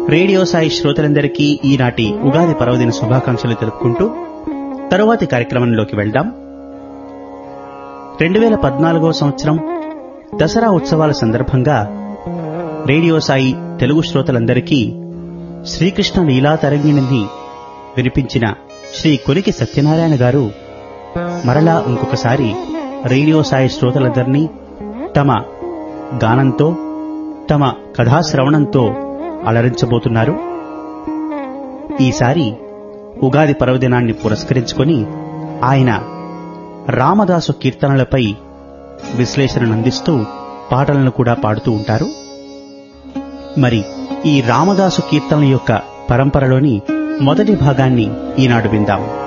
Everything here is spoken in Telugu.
రేడియో సాయి శ్రోతలందరికీ ఈనాటి ఉగాది పర్వదిన శుభాకాంక్షలు తెలుపుకుంటూ తరువాతి కార్యక్రమంలోకి వెళ్దాం రెండు వేల పద్నాలుగో సంవత్సరం దసరా ఉత్సవాల సందర్భంగా రేడియో సాయి తెలుగు శ్రోతలందరికీ శ్రీకృష్ణ లీలా తరంగిణిని వినిపించిన శ్రీ కొరికి సత్యనారాయణ గారు మరలా ఇంకొకసారి రేడియో సాయి శ్రోతలందరినీ తమ గానంతో తమ కథాశ్రవణంతో అలరించబోతున్నారు ఈసారి ఉగాది పర్వదినాన్ని పురస్కరించుకొని ఆయన రామదాసు కీర్తనలపై విశ్లేషణను అందిస్తూ పాటలను కూడా పాడుతూ ఉంటారు మరి ఈ రామదాసు కీర్తనల యొక్క పరంపరలోని మొదటి భాగాన్ని ఈనాడు విందాం